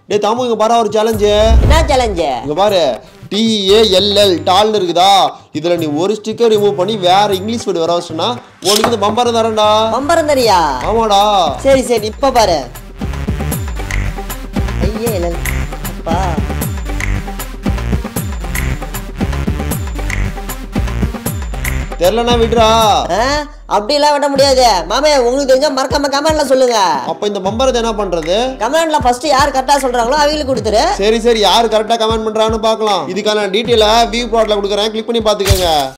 டேய் தாமு இங்க பாரு ஒரு சேலஞ்சு என்ன சேலஞ்சு இங்க பாரு டிஏஎல்எல் டால்னு இருக்குதா இதுல நீ ஒரு ஸ்டிக்கர் ரிமூவ் பண்ணி வேற இங்கிலீஷ் வேர்டு வர வச்சுனா உனக்கு இந்த பம்பரம் தரேன்டா பம்பரம் தரியா ஆமாடா சரி சரி இப்ப பாரு ஐயே இல்ல அப்பா தெரிலனா விடுறா ஆ, அப்படிலாம் விட முடியாது மாமே உங்களுக்கு தெரிஞ்சா மறக்காம கமெண்ட்ல சொல்லுங்க அப்ப இந்த பம்பரத்தை என்ன பண்றது கமெண்ட்ல ஃபர்ஸ்ட் யார் கரெக்டா சொல்றாங்களோ அவங்களுக்கு கொடுத்துரு சரி சரி யாரு கரெக்டா கமெண்ட் பண்றான்னு பார்க்கலாம் இதுக்கான டீட்டெயிலை வியூ ப்ளாட்ல கொடுக்குறேன் கிளிக் பண்ணி பாத்துக்கோங்க